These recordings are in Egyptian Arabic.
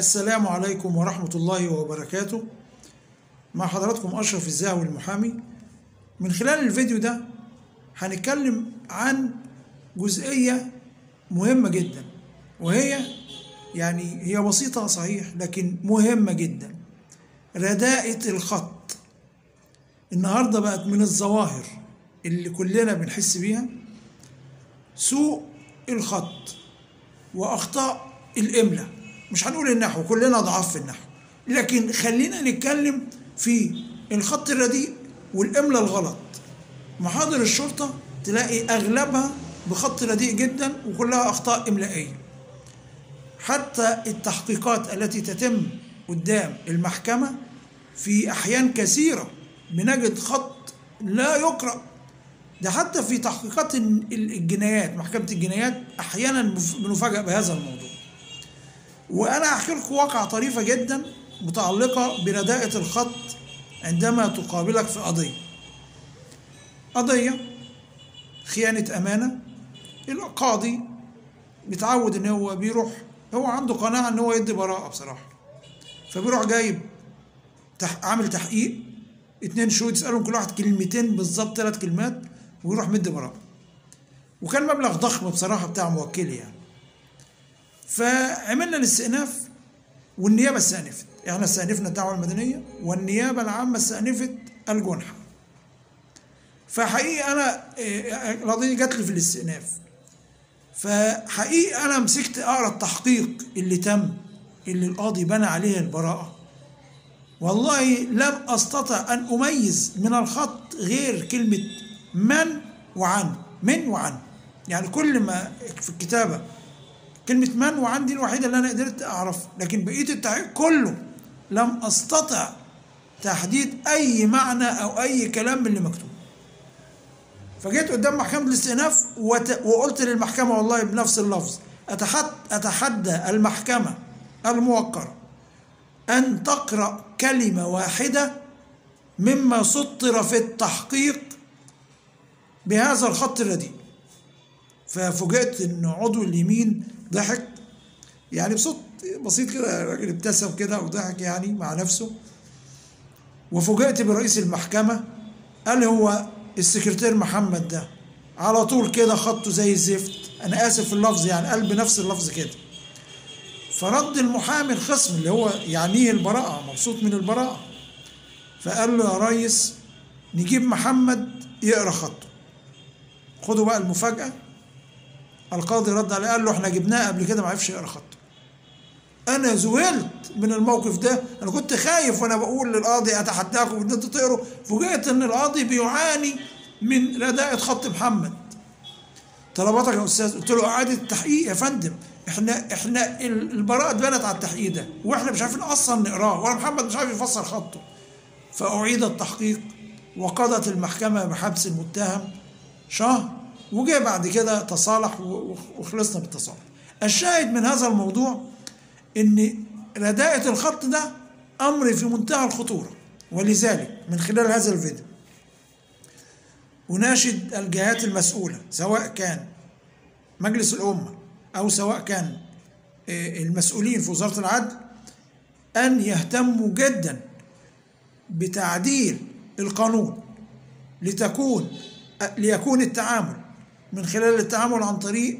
السلام عليكم ورحمة الله وبركاته مع حضراتكم أشرف الزاوي المحامي من خلال الفيديو ده هنتكلم عن جزئية مهمة جدا وهي يعني هي بسيطة صحيح لكن مهمة جدا رداءة الخط النهاردة بقت من الظواهر اللي كلنا بنحس بيها سوء الخط وأخطاء الإملاء مش هنقول النحو كلنا ضعاف في النحو لكن خلينا نتكلم في الخط الرديء والإملاء الغلط محاضر الشرطة تلاقي أغلبها بخط رديء جدا وكلها أخطاء إملائية حتى التحقيقات التي تتم قدام المحكمة في أحيان كثيرة بنجد خط لا يقرأ ده حتى في تحقيقات الجنايات محكمة الجنايات أحيانا بنفاجأ بهذا الموضوع وأنا أحكي لكم واقعة طريفة جدا متعلقة برداءة الخط عندما تقابلك في قضية قضية خيانة أمانة القاضي متعود إن هو بيروح هو عنده قناعة إن هو يدي براءة بصراحة فبيروح جايب تح... عامل تحقيق اتنين شهود يسألهم كل واحد كلمتين بالظبط ثلاث كلمات ويروح مدي براءة وكان مبلغ ضخم بصراحة بتاع موكلي يعني فعملنا الاستئناف والنيابة استأنفت احنا استأنفنا الدعوة المدنية والنيابة العامة استأنفت الجنحة فحقيقي أنا القضية جات لي في الاستئناف فحقيقي أنا مسكت أقرأ التحقيق اللي تم اللي القاضي بنى عليه البراءة والله لم أستطع أن أميز من الخط غير كلمة من وعن من وعن يعني كل ما في الكتابة كلمة من وعن دي الوحيدة اللي أنا قدرت أعرف لكن بقية التحقيق كله لم أستطع تحديد أي معنى أو أي كلام من اللي مكتوب فجيت قدام محكمة الاستئناف وقلت للمحكمة والله بنفس اللفظ أتحد أتحدى المحكمة الموقرة أن تقرأ كلمة واحدة مما سطر في التحقيق بهذا الخط الرديء ففوجئت ان عضو اليمين ضحك يعني بصوت بسيط كده الراجل ابتسم كده وضحك يعني مع نفسه وفوجئت برئيس المحكمة قال هو السكرتير محمد ده على طول كده خطه زي الزفت انا اسف في اللفظ يعني قال بنفس اللفظ كده فرد المحامي الخصم اللي هو يعنيه البراءة مبسوط من البراءة فقال له يا ريس نجيب محمد يقرا خطه خدوا بقى المفاجأة القاضي رد عليه قال له احنا جبناه قبل كده ما عرفش يقرا خطه انا ذهلت من الموقف ده انا كنت خايف وانا بقول للقاضي اتحداكم ان انتوا تقروا فوجئت ان القاضي بيعاني من رداءة خط محمد طلباتك يا استاذ قلت له اعاده التحقيق يا فندم احنا احنا البراءه اتبنت على التحقيق ده واحنا مش عارفين اصلا نقراه ولا محمد مش عارف يفسر خطه فاعيد التحقيق وقضت المحكمه بحبس المتهم شهر وجاء بعد كده تصالح وخلصنا بالتصالح الشاهد من هذا الموضوع ان رداءة الخط ده امر في منتهى الخطورة ولذلك من خلال هذا الفيديو أناشد الجهات المسؤولة سواء كان مجلس الأمة أو سواء كان المسؤولين في وزارة العدل أن يهتموا جدا بتعديل القانون لتكون ليكون التعامل من خلال التعامل عن طريق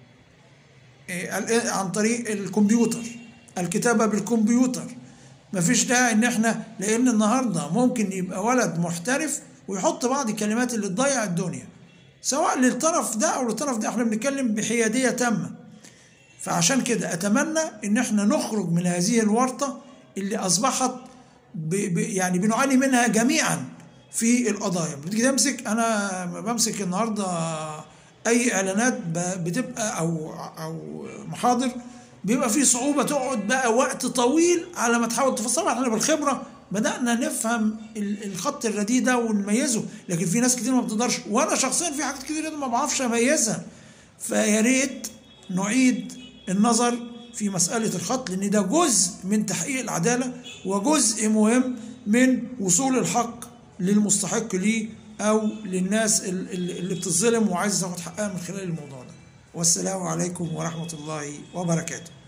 عن طريق الكمبيوتر الكتابة بالكمبيوتر مفيش داعي ان احنا لان النهارده ممكن يبقى ولد محترف ويحط بعض الكلمات اللي تضيع الدنيا سواء للطرف ده او للطرف ده احنا بنتكلم بحياديه تامه فعشان كده اتمنى ان احنا نخرج من هذه الورطه اللي اصبحت ب ب يعني بنعاني منها جميعا في القضايا بتيجي تمسك انا بمسك النهارده اي اعلانات بتبقى او او محاضر بيبقى في صعوبه تقعد بقى وقت طويل على ما تحاول تفسرها احنا بالخبره بدانا نفهم الخط الرديء ده ونميزه لكن في ناس كتير ما بتقدرش وانا شخصيا في حاجات كتير ما بعرفش اميزها فيا ريت نعيد النظر في مساله الخط لان ده جزء من تحقيق العداله وجزء مهم من وصول الحق للمستحق ليه او للناس اللي بتظلم وعايزه تاخد حقها من خلال الموضوع ده والسلام عليكم ورحمه الله وبركاته